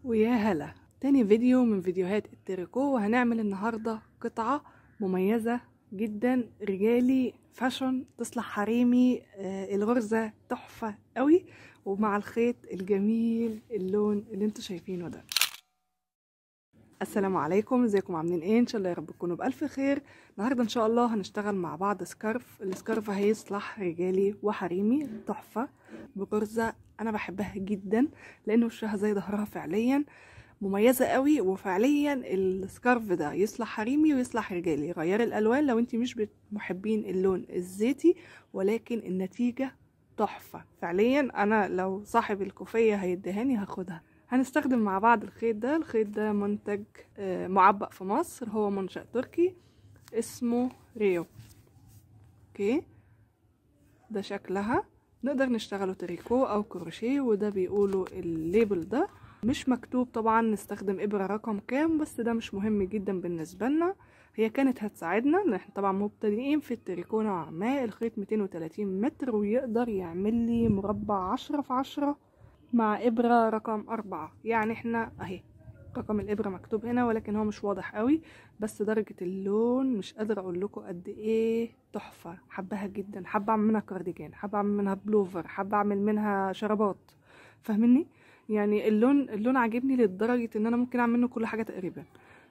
ويا هلا تاني فيديو من فيديوهات التريكو وهنعمل النهاردة قطعة مميزة جدا رجالي فاشن تصلح حريمي آه الغرزة تحفة قوي ومع الخيط الجميل اللون اللي انتوا شايفينه ده السلام عليكم ازيكم عاملين ايه ان شاء الله يا رب تكونوا بالف خير النهارده ان شاء الله هنشتغل مع بعض سكارف السكارف هيصلح رجالي وحريمي تحفه بغرزه انا بحبها جدا لان وشها زي ظهرها فعليا مميزه قوي وفعليا السكارف ده يصلح حريمي ويصلح رجالي غير الالوان لو انت مش محبين اللون الزيتي ولكن النتيجه تحفه فعليا انا لو صاحب الكوفيه هيدهاني هاخدها هنستخدم مع بعض الخيط ده الخيط ده منتج معبأ في مصر هو منشأ تركي اسمه ريو اوكي ده شكلها نقدر نشتغله تريكو او كروشيه وده بيقولوا الليبل ده مش مكتوب طبعا نستخدم ابرة رقم كام بس ده مش مهم جدا بالنسبة لنا هي كانت هتساعدنا لان احنا طبعا مبتدئين في التريكو نوعا ما الخيط 230 متر ويقدر يعمل لي مربع عشرة في عشرة مع إبرة رقم أربعة يعني احنا اهي رقم الإبرة مكتوب هنا ولكن هو مش واضح قوي بس درجة اللون مش قادرة أقول لكم قد إيه تحفة حبها جدا حابة أعمل منها كارديجان حابة أعمل منها بلوفر حابة أعمل منها شرابات فاهمني يعني اللون اللون عاجبني لدرجة إن أنا ممكن أعمل منه كل حاجة تقريبا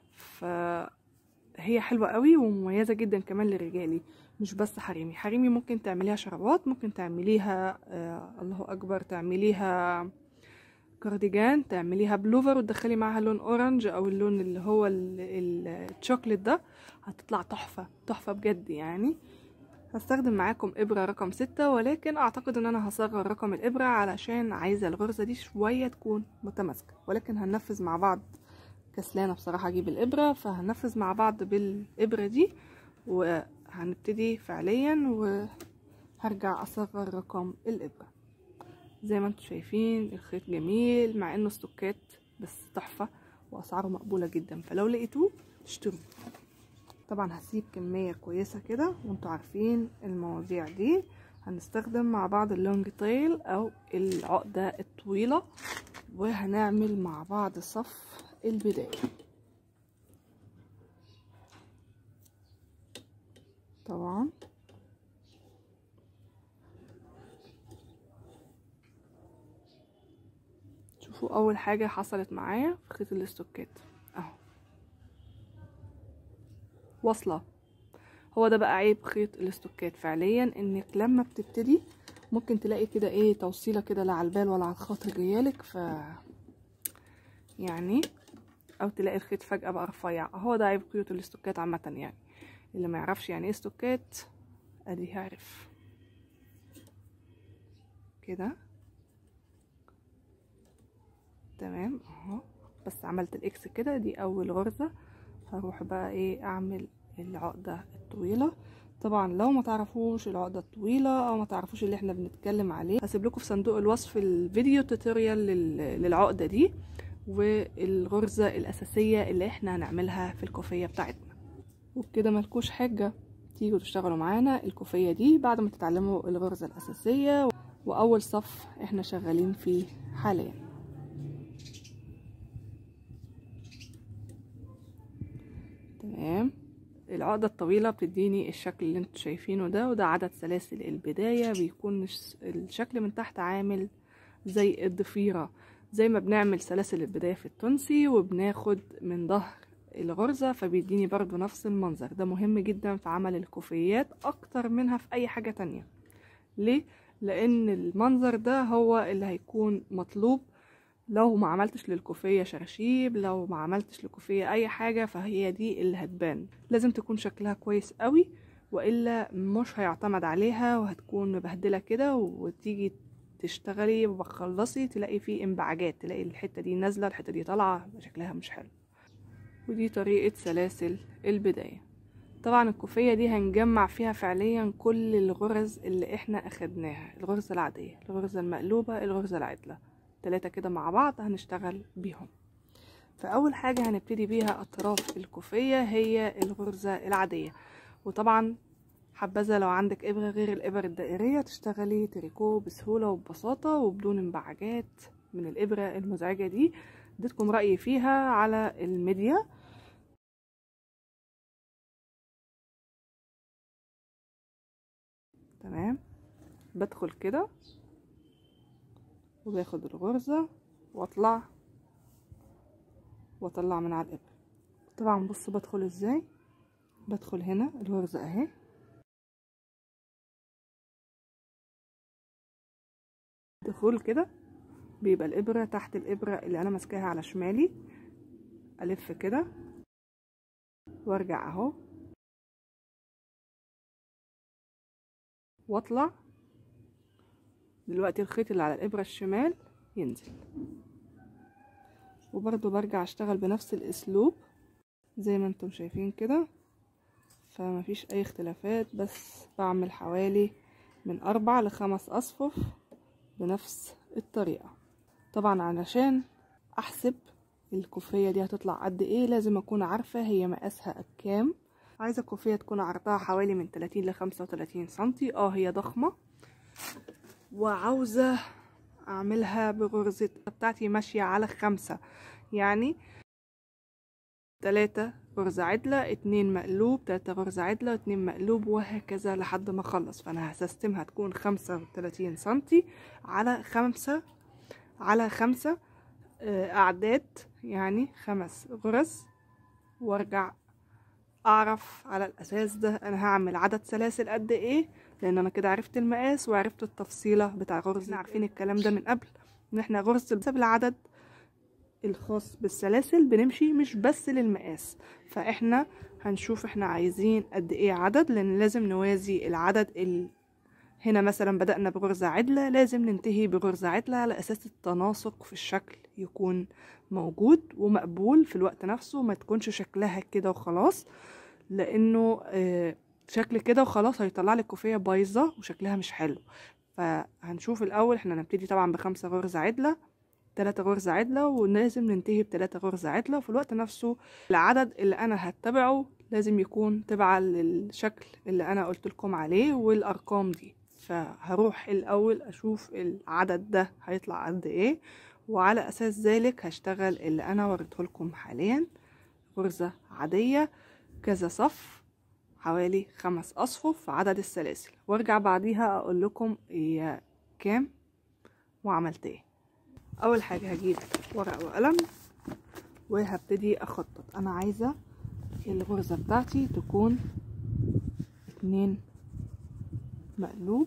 فهي حلوة قوي ومميزة جدا كمان لرجالي مش بس حريمي حريمي ممكن تعمليها شرابات ممكن تعمليها آه الله اكبر تعمليها كارديجان تعمليها بلوفر وتدخلي معاها لون اورنج او اللون اللي هو الشوكليت ده هتطلع تحفة تحفة بجد يعني هستخدم معاكم ابرة رقم ستة ولكن اعتقد ان انا هصغر رقم الابرة علشان عايزة الغرزة دي شوية تكون متماسكة ولكن هننفذ مع بعض كسلانة بصراحة اجيب الابرة فهننفذ مع بعض بالابرة دي و هنبتدي فعليا وهرجع اصغر رقم الابره زي ما انتم شايفين الخيط جميل مع انه ستوكات بس تحفه واسعاره مقبوله جدا فلو لقيتوه اشتروه طبعا هسيب كميه كويسه كده وانتوا عارفين المواضيع دي هنستخدم مع بعض اللونج تيل او العقده الطويله وهنعمل مع بعض صف البدايه طبعا شوفوا اول حاجة حصلت معايا في خيط الاستوكات اهو واصلة هو ده بقى عيب خيط الاستوكات فعليا انك لما بتبتدي ممكن تلاقي كده ايه توصيلة كده لا على البال ولا على الخاطر جايالك ف يعني او تلاقي الخيط فجأة بقى رفيع هو ده عيب خيوط الاستوكات عامة يعني اللي ما يعرفش يعني ايه ستوكات ادي هيعرف كده تمام اهو بس عملت الاكس كده دي اول غرزة هروح بقى ايه اعمل العقدة الطويلة طبعا لو ما تعرفوش العقدة الطويلة او ما تعرفوش اللي احنا بنتكلم عليه هسيب لكم في صندوق الوصف الفيديو توتوريال للعقدة دي والغرزة الاساسية اللي احنا هنعملها في الكوفية بتاعتنا وبكده ملكوش حاجة تيجوا تشتغلوا معانا الكوفية دي بعد ما تتعلموا الغرزة الأساسية وأول صف احنا شغالين فيه حاليا تمام العقدة الطويلة بتديني الشكل اللي انتوا شايفينه ده وده عدد سلاسل البداية بيكون الشكل من تحت عامل زي الضفيرة زي ما بنعمل سلاسل البداية في التونسي وبناخد من ظهر الغرزة فبيديني برضو نفس المنظر ده مهم جدا في عمل الكوفيات اكتر منها في اي حاجة تانية ليه؟ لان المنظر ده هو اللي هيكون مطلوب لو ما عملتش للكوفية شرشيب لو ما عملتش للكوفية اي حاجة فهي دي اللي هتبان لازم تكون شكلها كويس قوي والا مش هيعتمد عليها وهتكون مبهدلة كده وتيجي تشتغلي وبخلصي تلاقي فيه انبعاجات تلاقي الحتة دي نازلة الحتة دي طالعة شكلها مش حلو ودي طريقة سلاسل البداية طبعا الكوفية دي هنجمع فيها فعليا كل الغرز اللي احنا اخدناها الغرزة العادية الغرزة المقلوبة الغرزة العدلة تلاتة كده مع بعض هنشتغل بيهم فأول حاجة هنبتدي بيها أطراف الكوفية هي الغرزة العادية وطبعا حبذا لو عندك إبرة غير الإبر الدائرية تشتغلي تريكو بسهولة وببساطة وبدون انبعاجات من الإبرة المزعجة دي اديتكم رايي فيها على الميديا تمام بدخل كده وباخد الغرزة واطلع واطلع من على الابرة طبعا بص بدخل ازاي بدخل هنا الغرزة اهي دخول كده بيبقى الابرة تحت الابرة اللي انا ماسكاها على شمالي الف كده وارجع اهو واطلع دلوقتي الخيط اللي على الابرة الشمال ينزل وبرضو برجع اشتغل بنفس الاسلوب زي ما انتم شايفين كده فمفيش اي اختلافات بس بعمل حوالي من اربع لخمس اصفف بنفس الطريقة طبعا علشان احسب الكوفية دي هتطلع قد ايه لازم اكون عارفة هي مقاسها كام عايزة الكوفية تكون عرضها حوالي من 30 ل 35 سنتي اه هي ضخمة وعاوزة اعملها بغرزة بتاعتي ماشية على خمسة يعني تلاتة غرزة عدلة اتنين مقلوب تلاتة غرزة عدلة اتنين مقلوب وهكذا لحد ما اخلص فانا هسستمها تكون خمسة وتلاتين سنتي على خمسة على خمسة اعداد يعني خمس غرز وارجع اعرف على الاساس ده انا هعمل عدد سلاسل قد ايه لان انا كده عرفت المقاس وعرفت التفصيله بتاع غرزه احنا عارفين الكلام ده من قبل ان احنا غرزه حسب العدد الخاص بالسلاسل بنمشي مش بس للمقاس فاحنا هنشوف احنا عايزين قد ايه عدد لان لازم نوازي العدد ال... هنا مثلا بدأنا بغرزة عدلة لازم ننتهي بغرزة عدلة على أساس التناسق في الشكل يكون موجود ومقبول في الوقت نفسه ما تكونش شكلها كده وخلاص لأنه آه شكل كده وخلاص هيطلع لك كوفية بايظة وشكلها مش حلو فهنشوف الأول احنا نبتدي طبعا بخمسة غرزة عدلة تلاتة غرزة عدلة ولازم ننتهي بتلاتة غرزة عدلة وفي الوقت نفسه العدد اللي أنا هتبعه لازم يكون تبع للشكل اللي أنا قلت لكم عليه والأرقام دي فهروح الأول أشوف العدد ده هيطلع قد إيه وعلى أساس ذلك هشتغل اللي أنا وريته لكم حاليا غرزة عادية كذا صف حوالي خمس أصفف عدد السلاسل وارجع بعديها أقول لكم هي كام وعملت ايه أول حاجة هجيب ورقة وقلم وهبتدي أخطط أنا عايزة الغرزة بتاعتي تكون اتنين مقلوب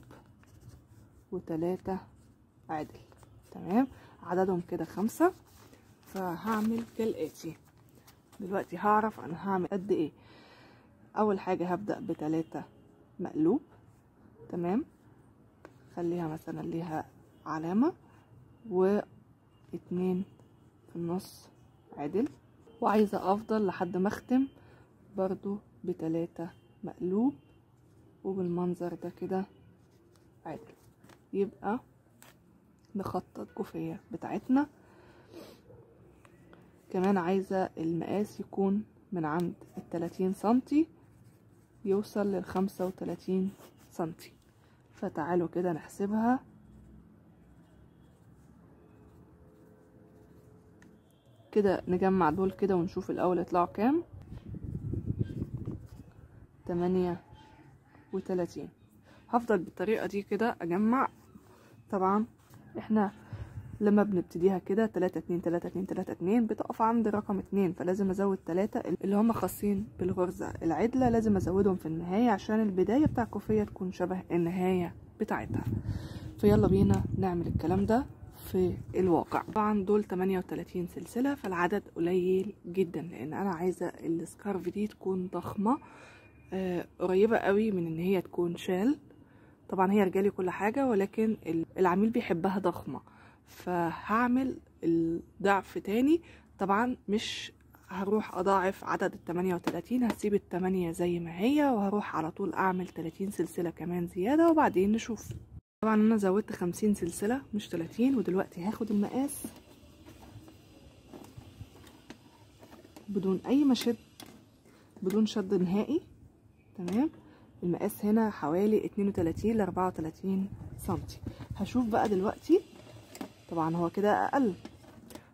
وتلاتة عدل تمام عددهم كده خمسة فهعمل كالآتي دلوقتي هعرف انا هعمل قد ايه اول حاجة هبدأ بتلاتة مقلوب تمام خليها مثلا ليها علامة واتنين في النص عدل وعايزة افضل لحد ما اختم برضو بتلاتة مقلوب وبالمنظر ده كده عدل يبقى نخطط كوفية بتاعتنا كمان عايزة المقاس يكون من عند التلاتين سنتي يوصل للخمسة وتلاتين سنتي فتعالوا كده نحسبها كده نجمع دول كده ونشوف الأول يطلعوا كام تمانية وتلاتين هفضل بالطريقة دي كده أجمع طبعا احنا لما بنبتديها كده تلاتة اتنين تلاتة اتنين تلاتة اتنين بتقف عند رقم اتنين فلازم ازود تلاتة اللي هم خاصين بالغرزة العدلة لازم ازودهم في النهاية عشان البداية بتاع الكوفية تكون شبه النهاية بتاعتها فيلا بينا نعمل الكلام ده في الواقع طبعا دول 38 سلسلة فالعدد قليل جدا لان انا عايزة السكارف دي تكون ضخمة آه قريبة قوي من ان هي تكون شال طبعا هي رجالي كل حاجة ولكن العميل بيحبها ضخمة فهعمل الضعف تاني طبعا مش هروح اضاعف عدد ال 38 هسيب التمانية زي ما هي وهروح على طول اعمل 30 سلسلة كمان زيادة وبعدين نشوف طبعا انا زودت 50 سلسلة مش 30 ودلوقتي هاخد المقاس بدون اي مشد بدون شد نهائي تمام المقاس هنا حوالي 32 ل 34 سنتي هشوف بقى دلوقتي طبعا هو كده اقل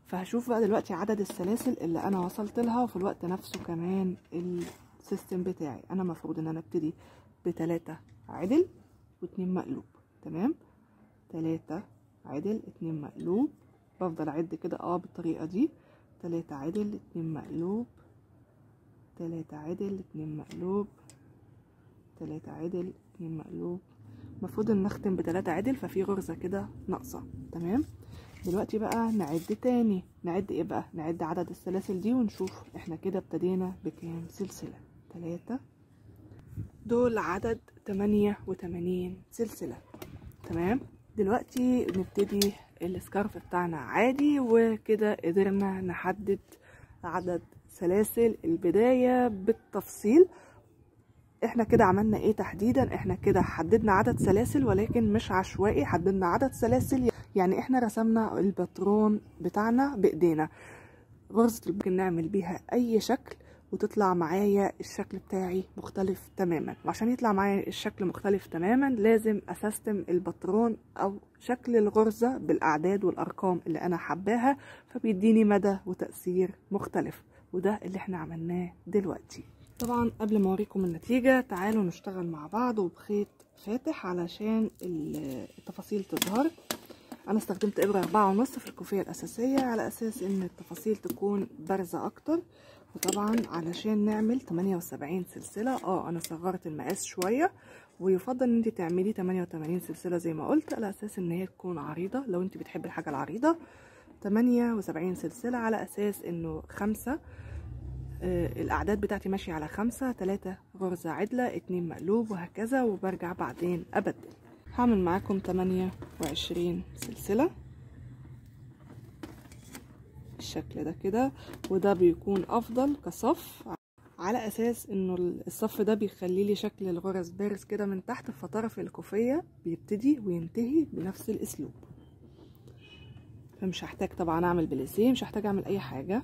فهشوف بقى دلوقتي عدد السلاسل اللي انا وصلت لها وفي الوقت نفسه كمان السيستم بتاعي انا مفروض ان انا ابتدي بتلاتة عدل واتنين مقلوب تمام تلاتة عدل اتنين مقلوب بفضل اعد كده اه بالطريقة دي تلاتة عدل اتنين مقلوب تلاتة عدل اتنين مقلوب تلاتة عدل اتنين مقلوب المفروض ان نختم بتلاتة عدل ففي غرزة كده ناقصة تمام دلوقتي بقى نعد تاني نعد ايه بقى نعد عدد السلاسل دي ونشوف احنا كده ابتدينا بكام سلسلة تلاتة دول عدد تمانية وتمانين سلسلة تمام دلوقتي نبتدي السكارف بتاعنا عادي وكده قدرنا نحدد عدد سلاسل البداية بالتفصيل احنا كده عملنا ايه تحديدا احنا كده حددنا عدد سلاسل ولكن مش عشوائي حددنا عدد سلاسل يعني احنا رسمنا الباترون بتاعنا بايدينا غرزة ممكن نعمل بيها اي شكل وتطلع معايا الشكل بتاعي مختلف تماما وعشان يطلع معايا الشكل مختلف تماما لازم اسيستم الباترون او شكل الغرزة بالاعداد والارقام اللي انا حباها فبيديني مدى وتأثير مختلف وده اللي احنا عملناه دلوقتي طبعا قبل ما اوريكم النتيجة تعالوا نشتغل مع بعض وبخيط فاتح علشان التفاصيل تظهر انا استخدمت ابرة اربعة ونص في الكوفية الاساسية على اساس ان التفاصيل تكون بارزة اكتر وطبعا علشان نعمل 78 سلسلة اه انا صغرت المقاس شوية ويفضل ان انت تعملي 88 سلسلة زي ما قلت على اساس ان هي تكون عريضة لو انت بتحبي الحاجة العريضة 78 سلسلة على اساس انه خمسة آه الاعداد بتاعتي ماشية على خمسة تلاتة غرزة عدلة اتنين مقلوب وهكذا وبرجع بعدين ابدل هعمل معاكم 28 سلسلة بالشكل ده كده وده بيكون افضل كصف على اساس انه الصف ده بيخلي لي شكل الغرز بارز كده من تحت فطرف الكوفية بيبتدي وينتهي بنفس الاسلوب فمش هحتاج طبعا اعمل بليسيه مش هحتاج اعمل اي حاجة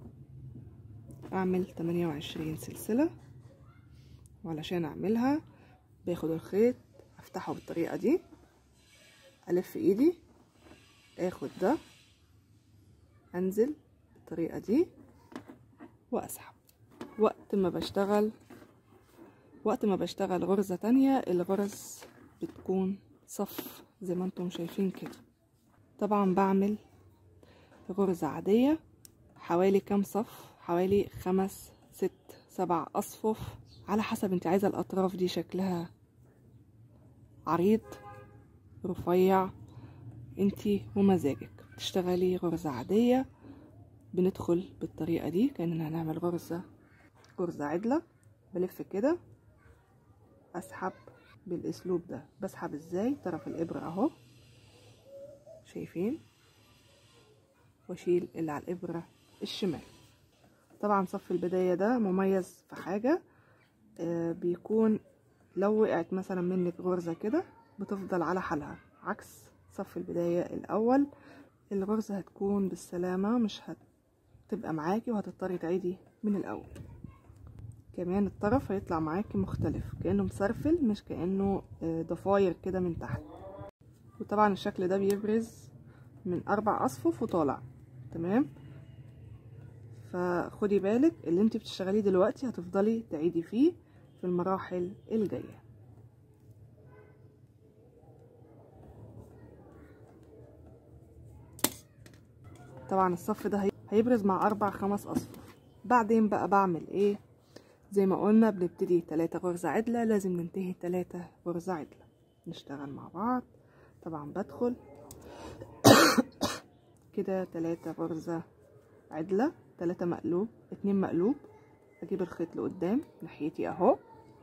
اعمل 28 سلسلة وعلشان اعملها باخد الخيط افتحه بالطريقة دي الف ايدي اخد ده انزل بالطريقة دي واسحب وقت ما بشتغل وقت ما بشتغل غرزة تانية الغرز بتكون صف زي ما انتم شايفين كده طبعا بعمل غرزة عادية حوالي كام صف حوالي خمس ست سبع اصفف على حسب انت عايزة الاطراف دي شكلها عريض رفيع انتي ومزاجك تشتغلي غرزة عادية بندخل بالطريقة دي كأننا هنعمل غرزة غرزة عدلة بلف كده اسحب بالاسلوب ده بسحب ازاي طرف الابرة اهو شايفين واشيل اللي على الابرة الشمال طبعا صف البداية ده مميز في حاجة آه بيكون لو وقعت مثلا منك غرزة كده بتفضل على حالها عكس صف البداية الأول الغرزة هتكون بالسلامة مش هتبقى معاكي وهتضطري تعيدي من الأول كمان الطرف هيطلع معاكي مختلف كأنه مسرفل مش كأنه ضفاير كده من تحت وطبعا الشكل ده بيبرز من أربع أصفف وطالع تمام فخدي بالك اللي انت بتشتغليه دلوقتي هتفضلي تعيدي فيه في المراحل الجايه طبعا الصف ده هيبرز مع اربع خمس اصفار بعدين بقى بعمل ايه زي ما قلنا بنبتدي تلاتة غرزة عدلة لازم ننتهي تلاتة غرزة عدلة نشتغل مع بعض طبعا بدخل كده تلاتة غرزة عدلة تلاتة مقلوب اتنين مقلوب اجيب الخيط لقدام ناحيتي اهو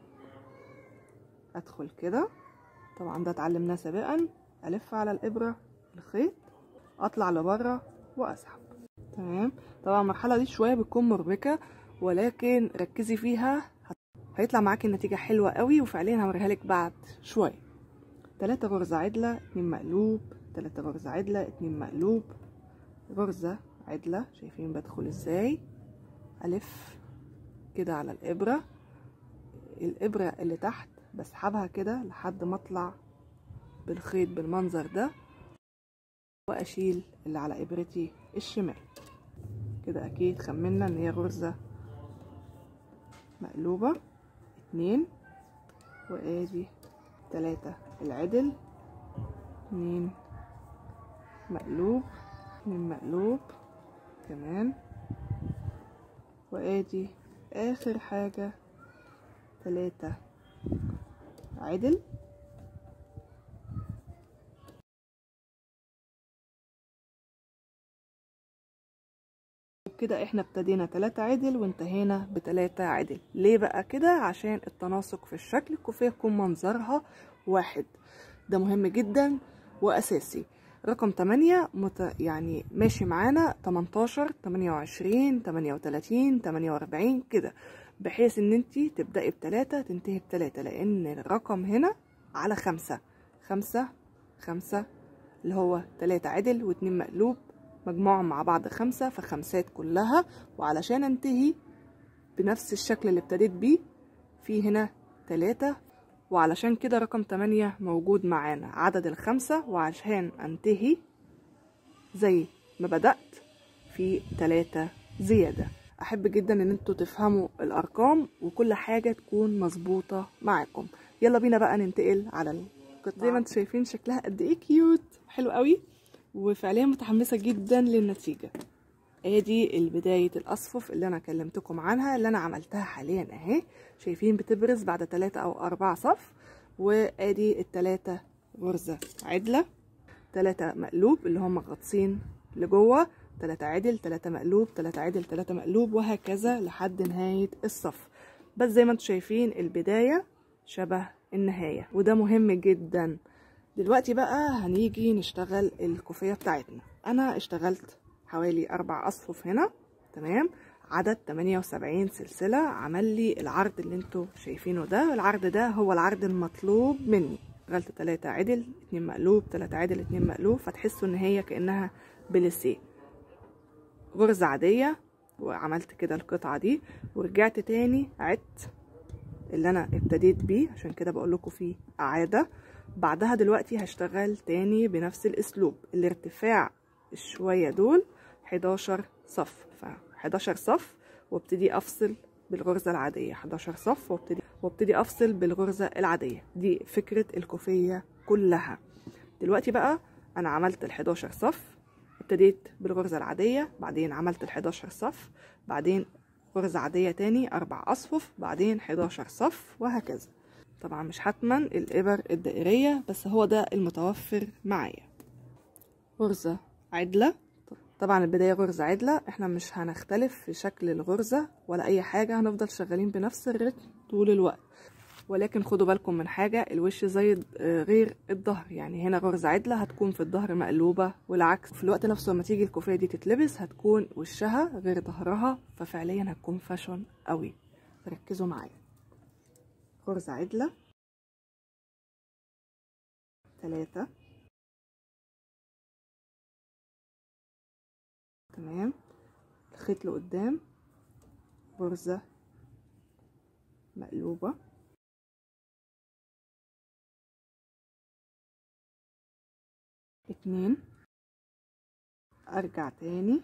ادخل كده طبعا ده اتعلمناه سابقا الف على الابرة الخيط اطلع لبره واسحب تمام طبعا المرحله دي شويه بتكون مربكه ولكن ركزي فيها هيطلع معاكي النتيجه حلوه قوي وفعليا هوريها لك بعد شويه تلاتة غرزه عدله اتنين مقلوب تلاتة غرزه عدله اتنين مقلوب غرزه عدله شايفين بدخل ازاي الف كده على الابره الابره اللي تحت بسحبها كده لحد ما اطلع بالخيط بالمنظر ده واشيل اللي على ابرتي الشمال كده اكيد خمنا ان هي غرزة مقلوبة اتنين وادي تلاتة العدل اتنين مقلوب اتنين مقلوب كمان وادي اخر حاجة تلاتة عدل كده احنا ابتدينا تلاتة عدل وانتهينا بتلاتة عدل ليه بقى كده عشان التناسق في الشكل الكوفية يكون منظرها واحد ده مهم جدا واساسي رقم 8 مت... يعني ماشي معانا 18 28 38 48 كده بحيث ان انت تبدأي بتلاتة تنتهي بتلاتة لان الرقم هنا على خمسة خمسة خمسة اللي هو تلاتة عدل واتنين مقلوب مجموعهم مع بعض خمسة فخمسات كلها وعلشان انتهي بنفس الشكل اللي ابتديت بيه في هنا تلاتة وعلشان كده رقم تمانية موجود معانا عدد الخمسة وعشان انتهي زي ما بدأت في تلاتة زيادة احب جدا ان انتوا تفهموا الارقام وكل حاجة تكون مظبوطة معاكم يلا بينا بقى ننتقل على القطعة زي ما انتوا شايفين شكلها قد ايه كيوت حلو قوي وفعليا متحمسة جدا للنتيجة ادي البداية الاصفف اللي انا كلمتكم عنها اللي انا عملتها حاليا اهي شايفين بتبرز بعد تلاتة او اربعة صف وادي التلاتة غرزة عدلة تلاتة مقلوب اللي هم غطسين لجوه تلاتة عدل تلاتة مقلوب تلاتة عدل تلاتة مقلوب وهكذا لحد نهاية الصف بس زي ما انتم شايفين البداية شبه النهاية وده مهم جدا دلوقتي بقى هنيجي نشتغل الكوفية بتاعتنا انا اشتغلت حوالي اربع اصفف هنا تمام عدد 78 سلسلة عمل لي العرض اللي انتوا شايفينه ده العرض ده هو العرض المطلوب مني اشتغلت تلاتة عدل اتنين مقلوب تلاتة عدل اتنين مقلوب فتحسوا ان هي كأنها بليسيه غرزة عادية وعملت كده القطعة دي ورجعت تاني عدت اللي انا ابتديت بيه عشان كده بقول لكم فيه اعادة بعدها دلوقتي هشتغل تاني بنفس الاسلوب الارتفاع الشوية دول 11 صف ف 11 صف وابتدي افصل بالغرزة العادية 11 صف وابتدي وابتدي افصل بالغرزة العادية دي فكرة الكوفية كلها دلوقتي بقى انا عملت ال 11 صف ابتديت بالغرزة العادية بعدين عملت ال 11 صف بعدين غرزة عادية تاني أربع أصفف بعدين 11 صف وهكذا طبعا مش حتما الإبر الدائرية بس هو ده المتوفر معايا غرزة عدلة طبعا البداية غرزة عدلة احنا مش هنختلف في شكل الغرزة ولا أي حاجة هنفضل شغالين بنفس الرتم طول الوقت ولكن خدوا بالكم من حاجة الوش زي غير الظهر يعني هنا غرزة عدلة هتكون في الظهر مقلوبة والعكس في الوقت نفسه لما تيجي الكوفية دي تتلبس هتكون وشها غير ظهرها ففعليا هتكون فاشون قوي ركزوا معايا غرزة عدلة ثلاثة تمام الخيط لقدام غرزة مقلوبة اتنين ارجع تاني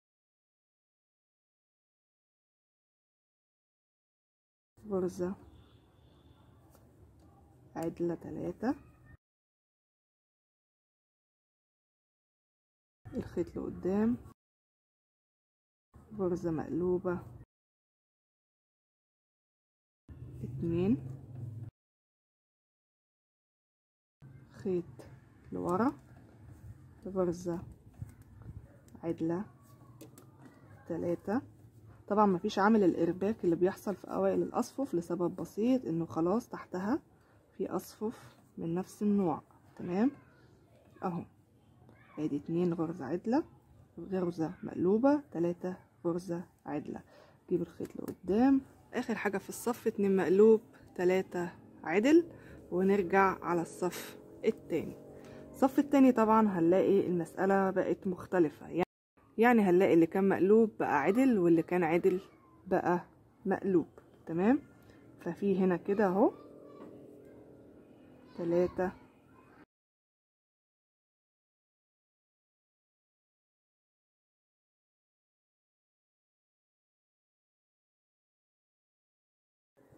غرزة عدلة تلاتة الخيط لقدام غرزة مقلوبة اتنين خيط لورا غرزة عدلة تلاتة طبعا مفيش عامل الارباك اللي بيحصل في اوائل الاصفف لسبب بسيط انه خلاص تحتها في اصفف من نفس النوع تمام اهو ادي اتنين غرزة عدلة غرزة مقلوبة تلاتة غرزة عدلة جيب الخيط لقدام اخر حاجة في الصف اتنين مقلوب تلاتة عدل ونرجع على الصف التاني الصف التاني طبعا هنلاقي المسألة بقت مختلفة يعني هنلاقي اللي كان مقلوب بقى عدل واللي كان عدل بقى مقلوب تمام ففي هنا كده اهو تلاتة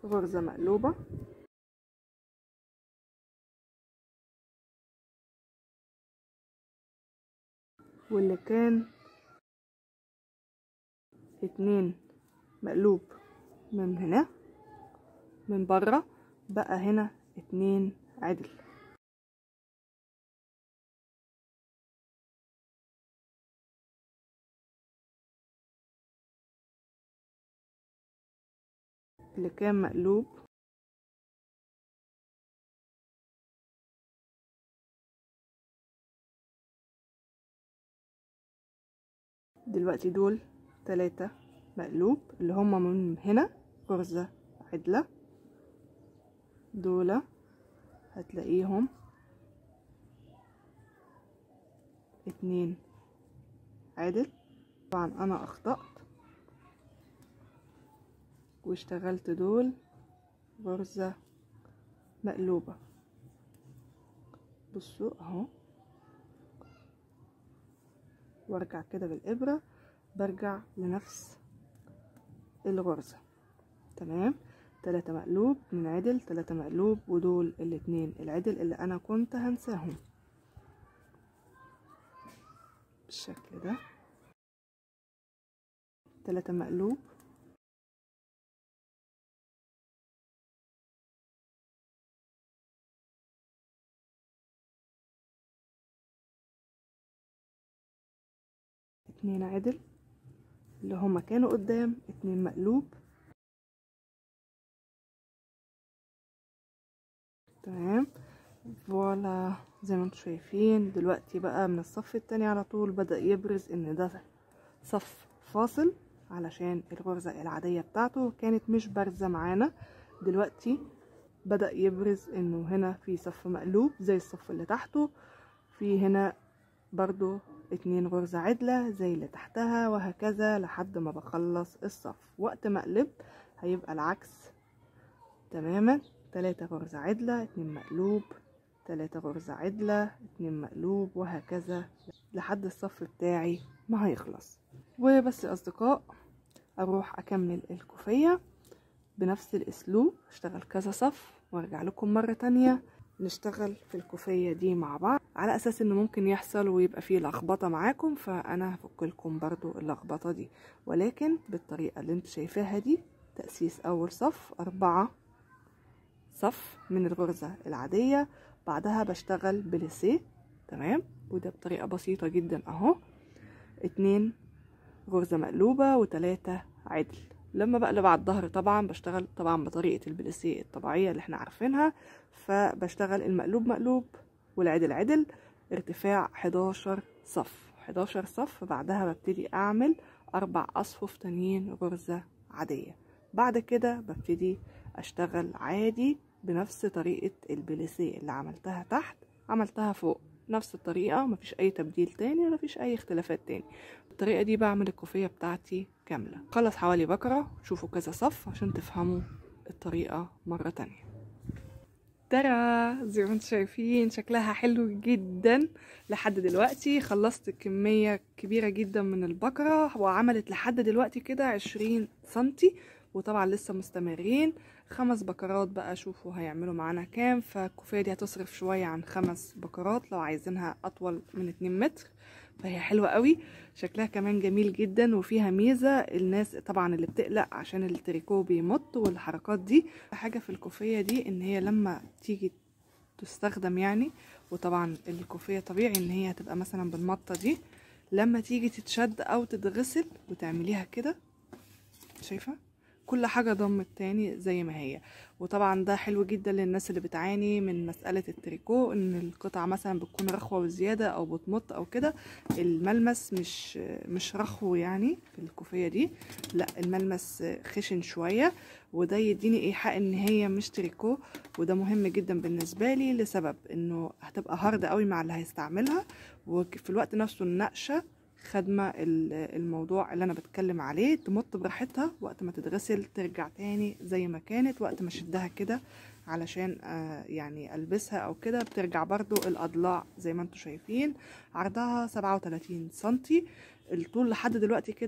غرزة مقلوبة واللي كان اتنين مقلوب من هنا من بره بقى هنا اتنين عدل اللي كان مقلوب دلوقتي دول تلاتة مقلوب اللي هما من هنا غرزة عدلة دول هتلاقيهم اتنين عدل طبعا انا اخطأت واشتغلت دول غرزة مقلوبة بصوا اهو وارجع كده بالابرة برجع لنفس الغرزة تمام تلاتة مقلوب من عدل تلاتة مقلوب ودول الاتنين العدل اللي انا كنت هنساهم بالشكل ده تلاتة مقلوب اتنين عدل اللي هما كانوا قدام اتنين مقلوب تمام فوالا زي ما انتم شايفين دلوقتي بقى من الصف التاني على طول بدأ يبرز ان ده صف فاصل علشان الغرزة العادية بتاعته كانت مش بارزة معانا دلوقتي بدأ يبرز انه هنا في صف مقلوب زي الصف اللي تحته في هنا برضو اتنين غرزة عدلة زي اللي تحتها وهكذا لحد ما بخلص الصف وقت ما اقلب هيبقى العكس تماما تلاتة غرزة عدلة اتنين مقلوب تلاتة غرزة عدلة اتنين مقلوب وهكذا لحد الصف بتاعي ما هيخلص وبس يا اصدقاء اروح اكمل الكوفية بنفس الاسلوب اشتغل كذا صف وارجع لكم مرة تانية نشتغل في الكوفية دي مع بعض على اساس ان ممكن يحصل ويبقى فيه لخبطة معاكم فانا هفك لكم برضو اللخبطة دي ولكن بالطريقة اللي انت شايفاها دي تأسيس اول صف اربعة صف من الغرزة العادية بعدها بشتغل بليسيه تمام وده بطريقة بسيطة جدا اهو اتنين غرزة مقلوبة وتلاتة عدل لما بقلب على الظهر طبعا بشتغل طبعا بطريقة البليسيه الطبيعية اللي احنا عارفينها فبشتغل المقلوب مقلوب والعدل عدل ارتفاع 11 صف 11 صف بعدها ببتدي اعمل اربع اصفف تانيين غرزة عادية بعد كده ببتدي اشتغل عادي بنفس طريقة البليسيه اللي عملتها تحت عملتها فوق نفس الطريقة مفيش اي تبديل تاني ولا فيش اي اختلافات تاني بالطريقة دي بعمل الكوفية بتاعتي كاملة خلص حوالي بكرة شوفوا كذا صف عشان تفهموا الطريقة مرة تانية ترى زي ما انتم شايفين شكلها حلو جدا لحد دلوقتي خلصت كمية كبيرة جدا من البقرة وعملت لحد دلوقتي كده عشرين سنتي وطبعا لسه مستمرين خمس بكرات بقى شوفوا هيعملوا معانا كام فالكوفية دي هتصرف شوية عن خمس بكرات لو عايزينها أطول من اتنين متر فهي حلوة قوي شكلها كمان جميل جدا وفيها ميزة الناس طبعا اللي بتقلق عشان التريكو بيمط والحركات دي حاجة في الكوفية دي ان هي لما تيجي تستخدم يعني وطبعا الكوفية طبيعي ان هي هتبقى مثلا بالمطة دي لما تيجي تتشد او تتغسل وتعمليها كده شايفة كل حاجة ضمت تاني زي ما هي وطبعا ده حلو جدا للناس اللي بتعاني من مسألة التريكو ان القطعة مثلا بتكون رخوة بزيادة او بتمط او كده الملمس مش مش رخو يعني في الكوفية دي لا الملمس خشن شوية وده يديني ايحاء ان هي مش تريكو وده مهم جدا بالنسبة لي لسبب انه هتبقى هارد قوي مع اللي هيستعملها وفي الوقت نفسه النقشة خدمة الموضوع اللي انا بتكلم عليه تمط براحتها وقت ما تتغسل ترجع تاني زي ما كانت وقت ما شدها كده علشان آه يعني البسها او كده بترجع برضو الاضلاع زي ما انتم شايفين عرضها 37 سنتي الطول لحد دلوقتي كده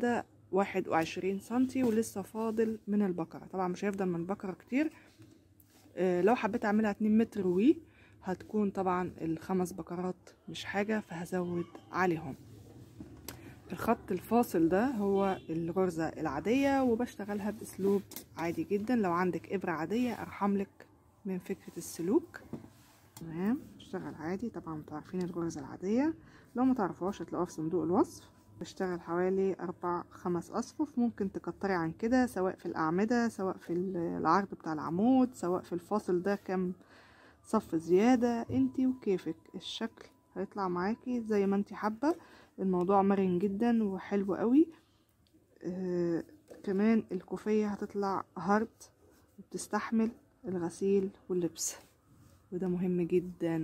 واحد وعشرين سنتي ولسه فاضل من البقرة طبعا مش هيفضل من البقرة كتير آه، لو حبيت اعملها اتنين متر وي هتكون طبعا الخمس بقرات مش حاجة فهزود عليهم الخط الفاصل ده هو الغرزة العادية وبشتغلها باسلوب عادي جدا لو عندك ابرة عادية ارحملك من فكرة السلوك تمام اشتغل عادي طبعا انتوا عارفين الغرزة العادية لو ما تعرفوهاش هتلاقوها في صندوق الوصف بشتغل حوالي أربع خمس أصفف ممكن تكتري عن كده سواء في الأعمدة سواء في العرض بتاع العمود سواء في الفاصل ده كام صف زيادة انتي وكيفك الشكل هيطلع معاكي زي ما انتي حابة الموضوع مرن جدا وحلو قوي آه كمان الكوفية هتطلع هارد وبتستحمل الغسيل واللبس وده مهم جدا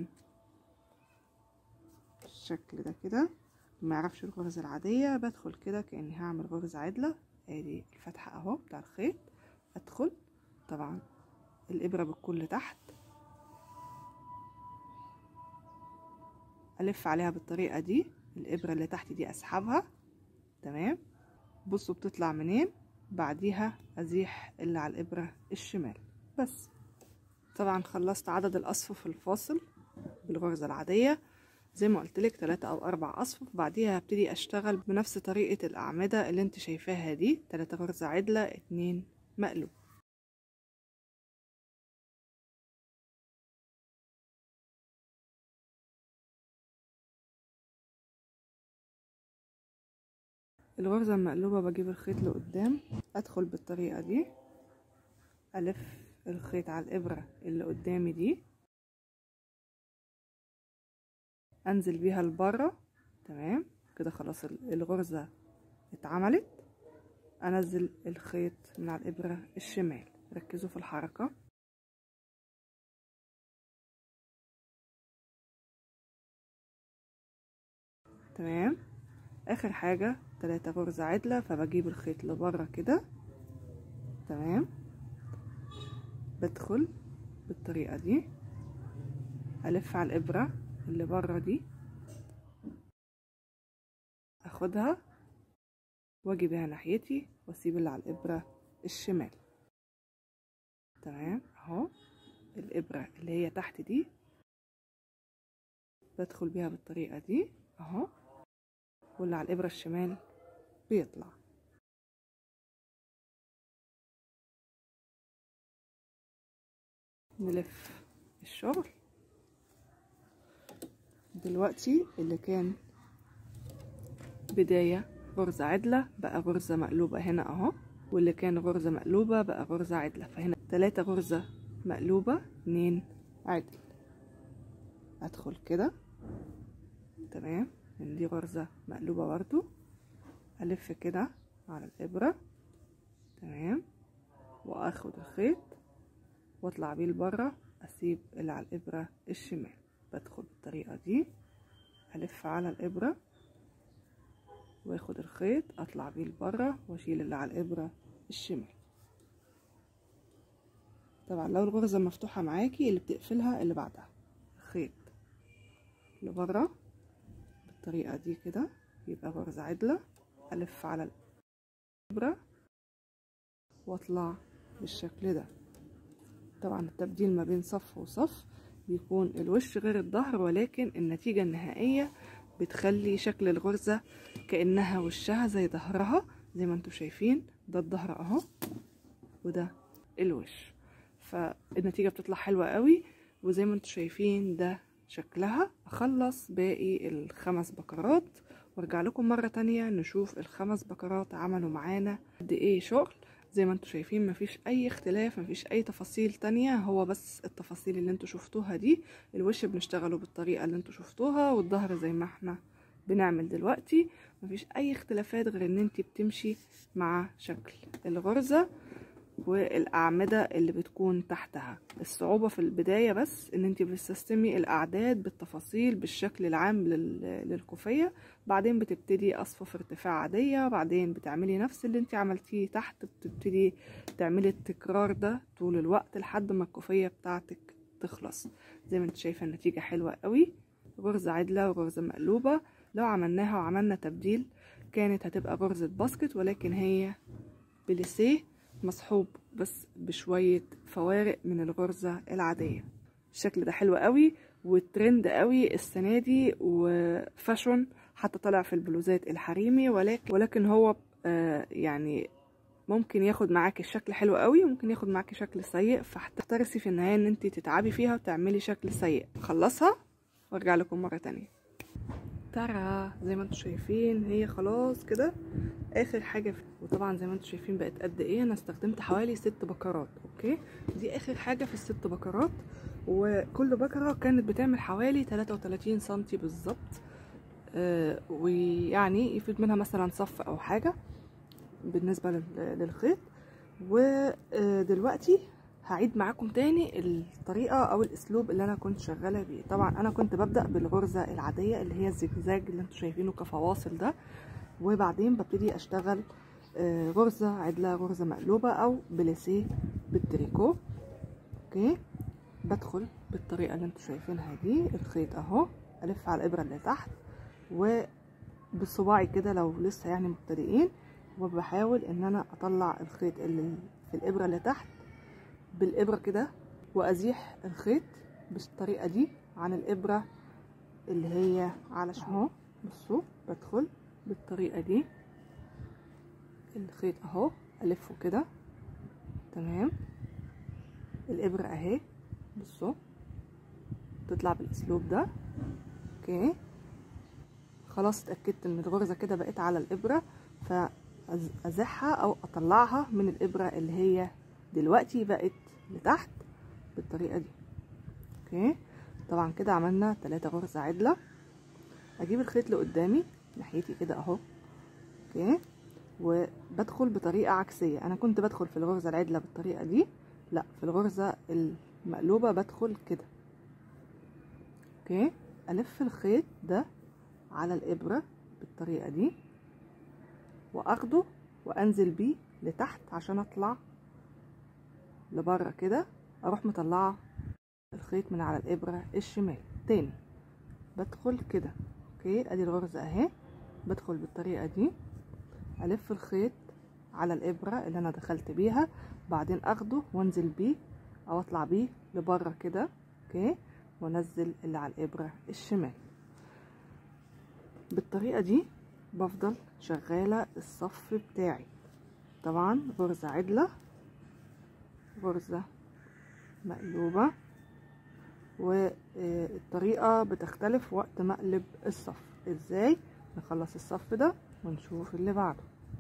الشكل ده كده ما يعرفش الغرزة العادية بدخل كده كأني هعمل غرزة عدلة ادي الفتحة اهو بتاع الخيط ادخل طبعا الابرة بتكون لتحت الف عليها بالطريقة دي الابرة اللي تحت دي اسحبها تمام بصوا بتطلع منين بعديها ازيح اللي على الابرة الشمال بس طبعا خلصت عدد الاصفف الفاصل بالغرزة العادية زي ما قلت لك 3 او 4 اصفف بعديها هبتدي اشتغل بنفس طريقة الاعمدة اللي انت شايفاها دي 3 غرزة عدلة 2 مقلوب الغرزة المقلوبة بجيب الخيط لقدام ادخل بالطريقة دي الف الخيط على الابرة اللي قدامي دي انزل بيها لبره تمام كده خلاص الغرزة اتعملت انزل الخيط من على الابرة الشمال ركزوا في الحركة تمام اخر حاجة تلاتة غرزة عدلة فبجيب الخيط لبره كده تمام بدخل بالطريقة دي الف على الابرة اللي بره دي اخدها واجي بيها ناحيتي واسيب اللي على الابرة الشمال تمام اهو الابرة اللي هي تحت دي بدخل بيها بالطريقة دي اهو واللي على الابرة الشمال بيطلع نلف الشغل دلوقتي اللي كان بداية غرزة عدلة بقى غرزة مقلوبة هنا اهو واللي كان غرزة مقلوبة بقى غرزة عدلة فهنا تلاتة غرزة مقلوبة اتنين عدل ادخل كده تمام من دي غرزة مقلوبة برضو الف كده على الابرة تمام واخد الخيط واطلع بيه لبره اسيب اللي على الابرة الشمال بدخل بالطريقة دي الف على الابرة واخد الخيط اطلع بيه لبره واشيل اللي على الابرة الشمال طبعا لو الغرزة مفتوحة معاكي اللي بتقفلها اللي بعدها الخيط لبره بالطريقة دي كده يبقى غرزة عدلة الف على الابرة واطلع بالشكل ده طبعا التبديل ما بين صف وصف بيكون الوش غير الظهر ولكن النتيجة النهائية بتخلي شكل الغرزة كأنها وشها زي ظهرها زي ما انتم شايفين ده الظهر اهو وده الوش فالنتيجة بتطلع حلوة قوي وزي ما انتم شايفين ده شكلها اخلص باقي الخمس بكرات وارجع لكم مرة تانية نشوف الخمس بكرات عملوا معانا قد ايه شغل زي ما انتم شايفين مفيش اي اختلاف مفيش اي تفاصيل تانية هو بس التفاصيل اللي انتم شفتوها دي الوش بنشتغله بالطريقة اللي انتم شفتوها والظهر زي ما احنا بنعمل دلوقتي مفيش اي اختلافات غير ان انت بتمشي مع شكل الغرزة والاعمدة اللي بتكون تحتها الصعوبة في البداية بس ان انت بتستسلمي الاعداد بالتفاصيل بالشكل العام للكوفية بعدين بتبتدي اصفف ارتفاع عادية بعدين بتعملي نفس اللي انت عملتيه تحت بتبتدي تعملي التكرار ده طول الوقت لحد ما الكوفية بتاعتك تخلص زي ما انت شايفة النتيجة حلوة قوي غرزة عدلة وغرزة مقلوبة لو عملناها وعملنا تبديل كانت هتبقى غرزة باسكت ولكن هي بليسيه مصحوب بس بشوية فوارق من الغرزة العادية الشكل ده حلو قوي والترند قوي السنة دي وفاشون حتى طلع في البلوزات الحريمي ولكن ولكن هو آه يعني ممكن ياخد معاكي الشكل حلو قوي وممكن ياخد معاكي شكل سيء فهتحترسي في النهاية ان انت تتعبي فيها وتعملي شكل سيء خلصها وارجع لكم مرة تانية ترى زي ما انتم شايفين هي خلاص كده اخر حاجة في... وطبعا زي ما انتم شايفين بقت قد ايه انا استخدمت حوالي ست بكرات اوكي دي اخر حاجة في الست بكرات وكل بكرة كانت بتعمل حوالي 33 سنتي بالظبط آه ويعني يفيد منها مثلا صف او حاجة بالنسبة للخيط ودلوقتي هعيد معاكم تاني الطريقة او الاسلوب اللي انا كنت شغالة بيه طبعا انا كنت ببدأ بالغرزة العادية اللي هي الزجزاج اللي انتوا شايفينه كفواصل ده وبعدين ببتدي اشتغل غرزة عدلة غرزة مقلوبة او بليسيه بالتريكو اوكي بدخل بالطريقة اللي انتوا شايفينها دي الخيط اهو الف على الابرة اللي تحت وبصباعي كده لو لسه يعني مبتدئين وبحاول ان انا اطلع الخيط اللي في الابرة اللي تحت بالابرة كده وازيح الخيط بالطريقة دي عن الابرة اللي هي على اهو بصوا بدخل بالطريقة دي الخيط اهو الفه كده تمام الابرة اهي بصوا تطلع بالاسلوب ده اوكي خلاص اتاكدت ان الغرزه كده بقت على الابره فازحها او اطلعها من الابره اللي هي دلوقتي بقت لتحت بالطريقه دي اوكي طبعا كده عملنا ثلاثة غرزه عدله اجيب الخيط لقدامي ناحيتي كده اهو اوكي وبدخل بطريقه عكسيه انا كنت بدخل في الغرزه العدله بالطريقه دي لا في الغرزه المقلوبه بدخل كده اوكي الف الخيط ده على الابره بالطريقه دي واخده وانزل بيه لتحت عشان اطلع لبره كده اروح مطلعه الخيط من على الابره الشمال تاني بدخل كده اوكي ادي الغرزه اهي بدخل بالطريقه دي الف الخيط على الابره اللي انا دخلت بيها بعدين اخده وانزل بيه او اطلع بيه لبره كده اوكي وانزل اللي على الابره الشمال بالطريقه دي بفضل شغاله الصف بتاعي طبعا غرزه عدله غرزه مقلوبه والطريقه بتختلف وقت مقلب الصف ازاي نخلص الصف ده ونشوف اللي بعده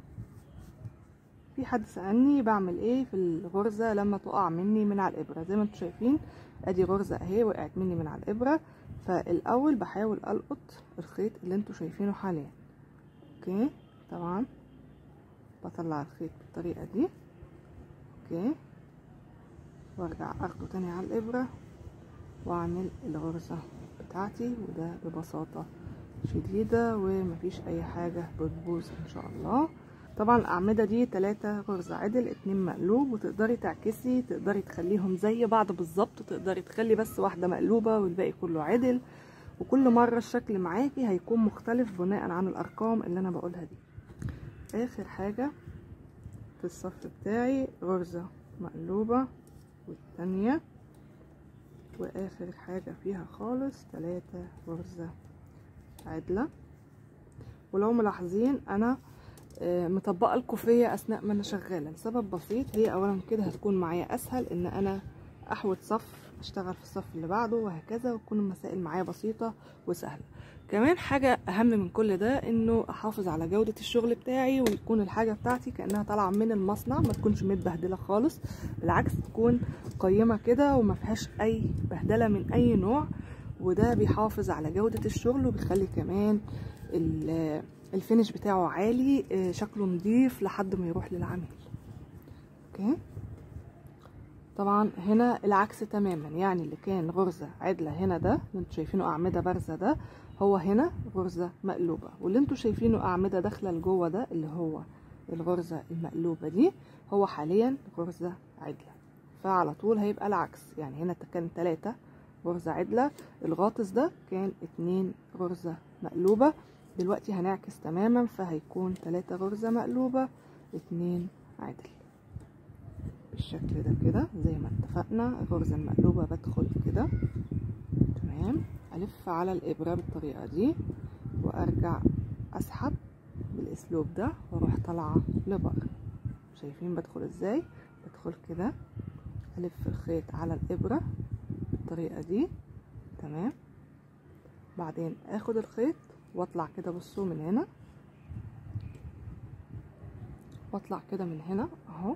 في حد سألني بعمل ايه في الغرزة لما تقع مني من على الابرة زي ما انتم شايفين ادي غرزة اهي وقعت مني من على الابرة فالاول بحاول القط الخيط اللي انتم شايفينه حاليا اوكي طبعا بطلع الخيط بالطريقة دي اوكي وارجع اخده تاني على الابرة واعمل الغرزة بتاعتي وده ببساطة شديدة ومفيش اي حاجة بتبوظ ان شاء الله طبعا الاعمده دي تلاتة غرزة عدل اتنين مقلوب وتقدري تعكسي تقدري تخليهم زي بعض بالظبط وتقدري تخلي بس واحده مقلوبه والباقي كله عدل وكل مره الشكل معاكي هيكون مختلف بناء عن الارقام اللي انا بقولها دي اخر حاجه في الصف بتاعي غرزه مقلوبه والتانية واخر حاجه فيها خالص تلاتة غرزه عدله ولو ملاحظين انا مطبقه الكوفيه اثناء ما انا شغاله لسبب بسيط هي اولا كده هتكون معايا اسهل ان انا احوط صف اشتغل في الصف اللي بعده وهكذا وتكون المسائل معايا بسيطه وسهله كمان حاجه اهم من كل ده انه احافظ على جوده الشغل بتاعي ويكون الحاجه بتاعتي كانها طالعه من المصنع ما تكونش متبهدله خالص بالعكس تكون قيمه كده وما فيهاش اي بهدله من اي نوع وده بيحافظ على جوده الشغل وبيخلي كمان الفينش بتاعه عالي شكله نضيف لحد ما يروح للعميل اوكي طبعا هنا العكس تماما يعني اللي كان غرزة عدلة هنا ده اللي انتوا شايفينه اعمدة بارزة ده هو هنا غرزة مقلوبة واللي انتوا شايفينه اعمدة داخلة لجوه ده اللي هو الغرزة المقلوبة دي هو حاليا غرزة عدلة فعلى طول هيبقى العكس يعني هنا كان تلاتة غرزة عدلة الغاطس ده كان اتنين غرزة مقلوبة دلوقتي هنعكس تماما فهيكون تلاتة غرزة مقلوبة اتنين عدل بالشكل ده كده زي ما اتفقنا الغرزة المقلوبة بدخل كده تمام الف على الابرة بالطريقة دي وارجع اسحب بالاسلوب ده واروح طالعة لبره شايفين بدخل ازاي بدخل كده الف الخيط على الابرة بالطريقة دي تمام بعدين اخد الخيط واطلع كده بصوا من هنا واطلع كده من هنا اهو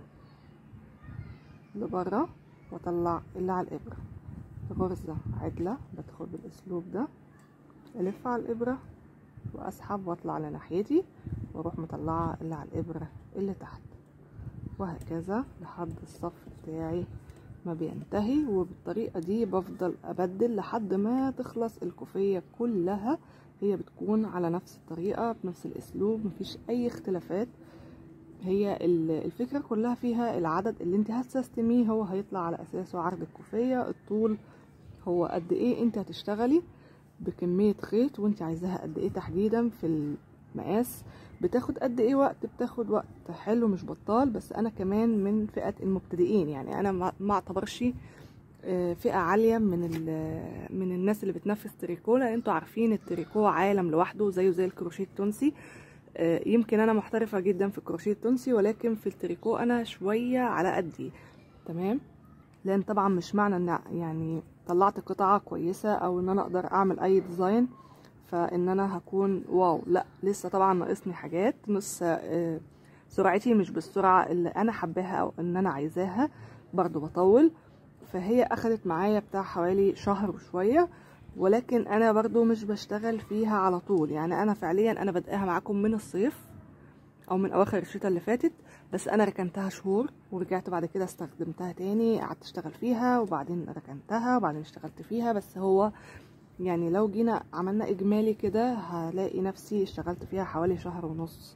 لبره واطلع اللي على الابره غرزه عدله بدخل بالاسلوب ده الف على الابره واسحب واطلع لناحيتي واروح مطلعه اللي على الابره اللي تحت وهكذا لحد الصف بتاعي ما بينتهي وبالطريقة دي بفضل أبدل لحد ما تخلص الكوفية كلها هي بتكون على نفس الطريقة بنفس الأسلوب مفيش أي اختلافات هي الفكرة كلها فيها العدد اللي انت هتستميه هو هيطلع على أساسه عرض الكوفية الطول هو قد ايه انت هتشتغلي بكمية خيط وانت عايزاها قد ايه تحديدا في المقاس بتاخد قد ايه وقت بتاخد وقت حلو مش بطال بس انا كمان من فئة المبتدئين يعني انا ما اعتبرش فئة عالية من من الناس اللي بتنفذ تريكو لان انتوا عارفين التريكو عالم لوحده زيه زي الكروشيه التونسي يمكن انا محترفة جدا في الكروشيه التونسي ولكن في التريكو انا شوية على قدي تمام لان طبعا مش معنى ان يعني طلعت قطعة كويسة او ان انا اقدر اعمل اي ديزاين فان انا هكون واو لا لسه طبعا ناقصني حاجات لسه سرعتي مش بالسرعة اللي انا حباها او ان انا عايزاها برضو بطول فهي اخدت معايا بتاع حوالي شهر وشوية ولكن انا برضو مش بشتغل فيها على طول يعني انا فعليا انا بدأها معاكم من الصيف او من اواخر الشتاء اللي فاتت بس انا ركنتها شهور ورجعت بعد كده استخدمتها تاني قعدت اشتغل فيها وبعدين ركنتها وبعدين اشتغلت فيها بس هو يعني لو جينا عملنا اجمالي كده هلاقي نفسي اشتغلت فيها حوالي شهر ونص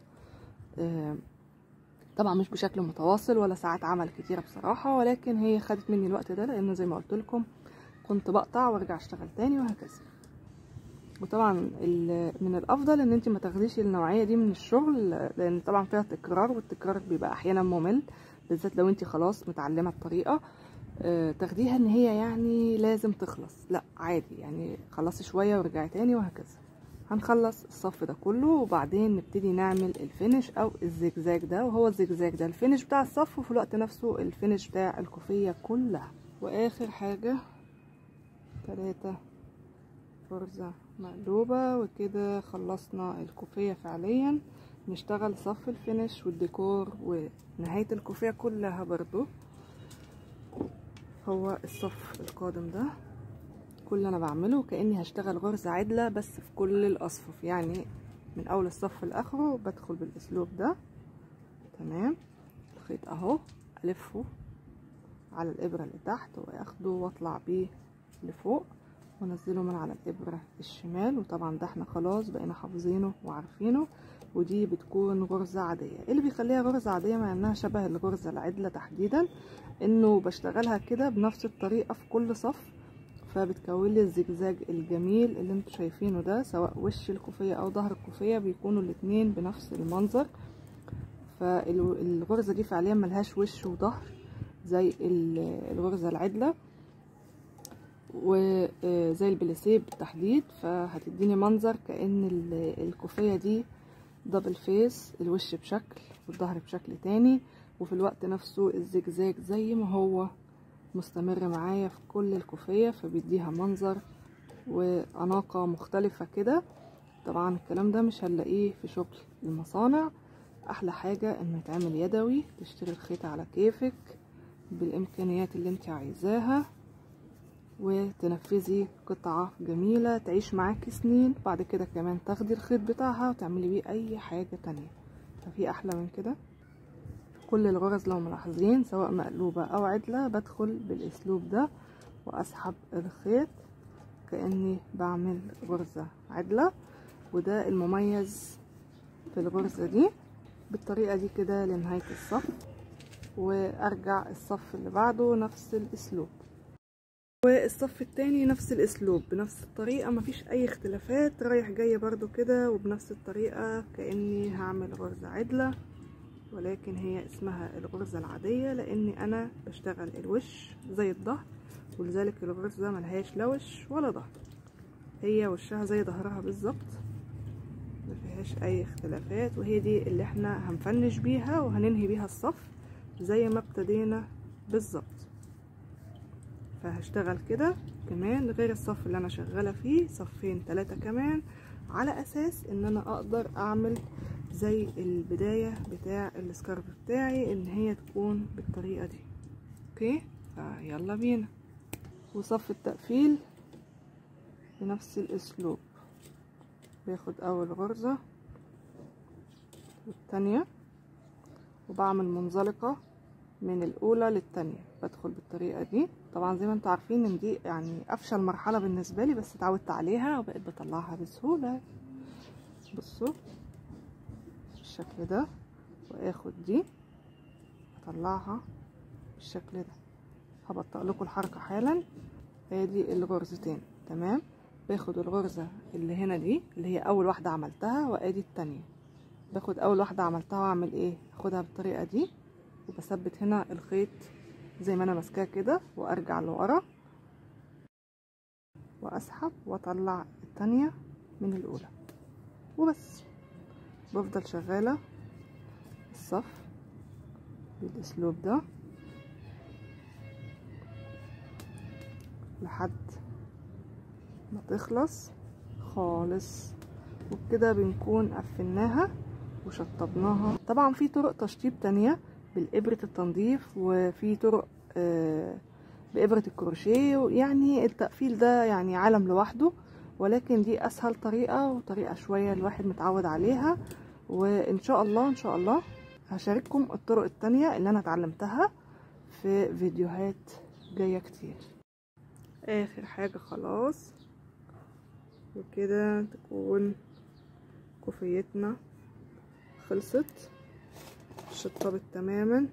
طبعا مش بشكل متواصل ولا ساعات عمل كتيرة بصراحة ولكن هي خدت مني الوقت ده لان زي ما قلت لكم كنت بقطع وارجع اشتغل تاني وهكذا وطبعا من الافضل ان انت ما تاخديش النوعيه دي من الشغل لان طبعا فيها تكرار والتكرار بيبقى احيانا ممل بالذات لو انت خلاص متعلمه الطريقه تاخديها ان هي يعني لازم تخلص لا عادي يعني خلصي شويه وارجعي تاني وهكذا هنخلص الصف ده كله وبعدين نبتدي نعمل الفينش او الزجزاج ده وهو الزجزاج ده الفينش بتاع الصف وفي الوقت نفسه الفينش بتاع الكوفيه كلها واخر حاجه ثلاثة غرزة مقلوبة وكده خلصنا الكوفية فعليا نشتغل صف الفينش والديكور ونهاية الكوفية كلها برضو هو الصف القادم ده كل اللي انا بعمله كاني هشتغل غرزة عدلة بس في كل الاصفف يعني من اول الصف لاخره بدخل بالاسلوب ده تمام الخيط اهو الفه على الابرة اللي تحت واخده واطلع بيه لفوق وانزله من على الابرة الشمال وطبعا ده احنا خلاص بقينا حافظينه وعارفينه ودي بتكون غرزة عادية اللي بيخليها غرزة عادية مع انها شبه الغرزة العدلة تحديدا انه بشتغلها كده بنفس الطريقة في كل صف فبتكون لي الزجزاج الجميل اللي انتوا شايفينه ده سواء وش الكوفية او ظهر الكوفية بيكونوا الاتنين بنفس المنظر فالغرزة دي فعليا ملهاش وش وظهر زي الغرزة العدلة وزي البليسيه بالتحديد فهتديني منظر كأن الكوفية دي دبل فيس الوش بشكل والظهر بشكل تاني وفي الوقت نفسه الزجزاج زي ما هو مستمر معايا في كل الكوفية فبيديها منظر وأناقة مختلفة كده طبعا الكلام ده مش هنلاقيه في شغل المصانع أحلى حاجة إنه يتعمل يدوي تشتري الخيط على كيفك بالإمكانيات اللي انت عايزاها وتنفذي قطعة جميلة تعيش معاكي سنين بعد كده كمان تاخدي الخيط بتاعها وتعملي بيه اي حاجة تانية ففي احلى من كده كل الغرز لو ملاحظين سواء مقلوبة او عدلة بدخل بالاسلوب ده واسحب الخيط كأني بعمل غرزة عدلة وده المميز في الغرزة دي بالطريقة دي كده لنهاية الصف وارجع الصف اللي بعده نفس الاسلوب والصف التاني نفس الاسلوب بنفس الطريقة مفيش اي اختلافات رايح جاي برضو كده وبنفس الطريقة كأني هعمل غرزة عدلة ولكن هي اسمها الغرزة العادية لاني انا بشتغل الوش زي الظهر ولذلك الغرزة ملهاش لا وش ولا ظهر هي وشها زي ظهرها بالظبط مفيهاش اي اختلافات وهي دي اللي احنا هنفنش بيها وهننهي بيها الصف زي ما ابتدينا بالظبط فهشتغل كده كمان غير الصف اللي انا شغاله فيه صفين ثلاثة كمان على اساس ان انا اقدر اعمل زي البداية بتاع السكارف بتاعي ان هي تكون بالطريقة دي اوكي فيلا بينا وصف التقفيل بنفس الاسلوب باخد اول غرزة والتانية وبعمل منزلقة من الاولى للتانية بدخل بالطريقة دي طبعا زي ما انتوا عارفين ان دي يعني افشل مرحلة بالنسبة لي بس اتعودت عليها وبقيت بطلعها بسهولة بصوا بالشكل ده واخد دي اطلعها بالشكل ده هبطئ لكم الحركة حالا ادي الغرزتين تمام باخد الغرزة اللي هنا دي اللي هي اول واحدة عملتها وادي التانية باخد اول واحدة عملتها واعمل ايه اخدها بالطريقة دي وبثبت هنا الخيط زي ما انا ماسكاه كده وارجع لورا واسحب واطلع التانية من الاولى وبس بفضل شغالة الصف بالاسلوب ده لحد ما تخلص خالص وبكده بنكون قفلناها وشطبناها طبعا في طرق تشطيب تانية بالإبرة التنظيف وفي طرق آه بإبرة الكروشيه يعني التقفيل ده يعني عالم لوحده ولكن دي أسهل طريقة وطريقة شوية الواحد متعود عليها وإن شاء الله إن شاء الله هشارككم الطرق التانية اللي أنا اتعلمتها في فيديوهات جاية كتير آخر حاجة خلاص وكده تكون كوفيتنا خلصت شطبت تماما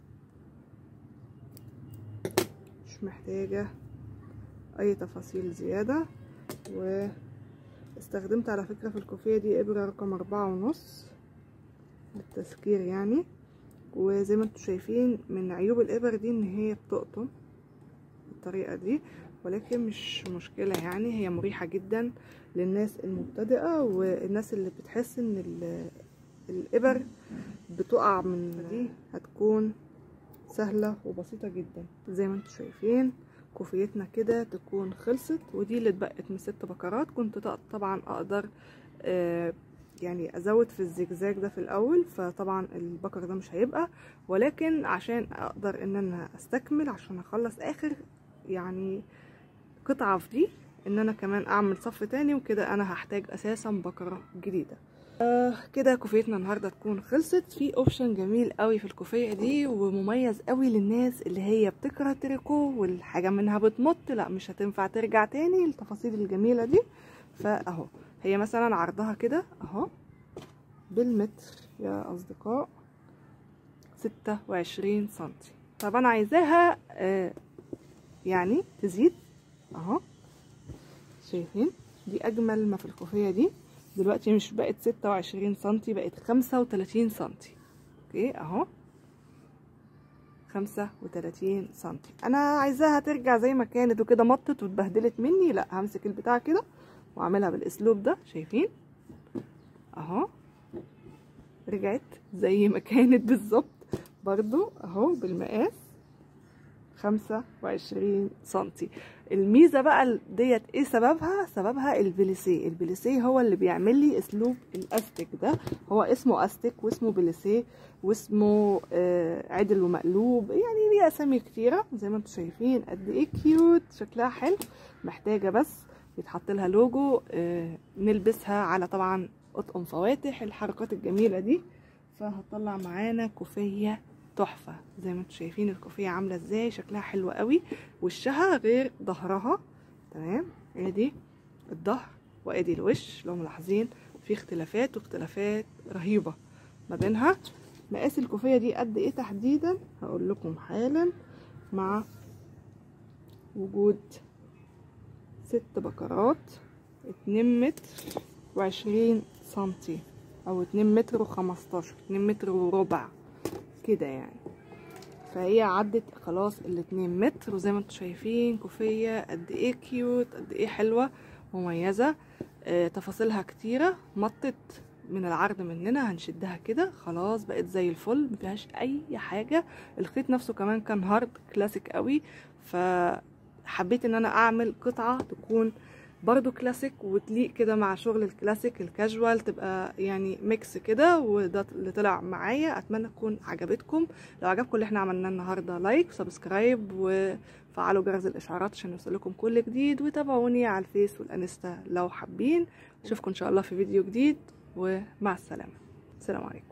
مش محتاجة اي تفاصيل زيادة واستخدمت على فكرة في الكوفية دي ابرة رقم اربعة ونص للتسكير يعني وزي ما انتم شايفين من عيوب الابر دي ان هي بتقطم بالطريقة دي ولكن مش مشكلة يعني هي مريحة جدا للناس المبتدئة والناس اللي بتحس ان الابر بتقع من دي هتكون سهلة وبسيطة جدا زي ما انتم شايفين كوفيتنا كده تكون خلصت ودي اللي اتبقت من ست بكرات كنت طبعا اقدر آه يعني ازود في الزجزاج ده في الاول فطبعا البكر ده مش هيبقى ولكن عشان اقدر ان انا استكمل عشان اخلص اخر يعني قطعة في دي ان انا كمان اعمل صف تاني وكده انا هحتاج اساسا بكرة جديدة آه كده كوفيتنا النهارده تكون خلصت في اوبشن جميل قوي في الكوفيه دي ومميز قوي للناس اللي هي بتكره تريكو والحاجه منها بتمط لا مش هتنفع ترجع تاني التفاصيل الجميله دي فاهو هي مثلا عرضها كده اهو بالمتر يا اصدقاء ستة وعشرين سنتي طب انا عايزاها آه يعني تزيد اهو شايفين دي اجمل ما في الكوفيه دي دلوقتي مش بقت ستة وعشرين سنتي بقت خمسة وتلاتين سنتي اوكي اهو خمسة وتلاتين سنتي انا عايزاها ترجع زي ما كانت وكده مطت واتبهدلت مني لا همسك البتاع كده واعملها بالاسلوب ده شايفين اهو رجعت زي ما كانت بالظبط برضو اهو بالمقاس خمسة وعشرين سنتي الميزة بقى ديت ايه سببها سببها البليسيه البليسيه هو اللي بيعمل لي اسلوب الاستيك ده هو اسمه استيك واسمه بليسيه واسمه آه عدل ومقلوب يعني ليه اسامي كتيرة زي ما انتم شايفين قد ايه كيوت شكلها حلو محتاجة بس يتحط لها لوجو آه نلبسها على طبعا اطقم فواتح الحركات الجميلة دي فهطلع معانا كوفية تحفة زي ما انتم شايفين الكوفية عاملة ازاي شكلها حلو قوي وشها غير ظهرها تمام ادي الظهر وادي الوش لو ملاحظين في اختلافات واختلافات رهيبة ما بينها مقاس الكوفية دي قد ايه تحديدا هقول لكم حالا مع وجود ست بكرات اتنين متر وعشرين سنتي او اتنين متر وخمستاشر اتنين متر وربع كده يعني فهي عدت خلاص الاتنين متر وزي ما انتم شايفين كوفية قد ايه كيوت قد ايه حلوة مميزة اه تفاصيلها كتيرة مطت من العرض مننا هنشدها كده خلاص بقت زي الفل مفيهاش اي حاجة الخيط نفسه كمان كان هارد كلاسيك قوي فحبيت ان انا اعمل قطعة تكون برضو كلاسيك وتليق كده مع شغل الكلاسيك الكاجوال تبقى يعني ميكس كده وده اللي طلع معايا اتمنى تكون عجبتكم لو عجبكم اللي احنا عملناه النهارده لايك وسبسكرايب وفعلوا جرس الاشعارات عشان يوصلكم كل جديد وتابعوني على الفيس والانستا لو حابين اشوفكم ان شاء الله في فيديو جديد ومع السلامه السلام عليكم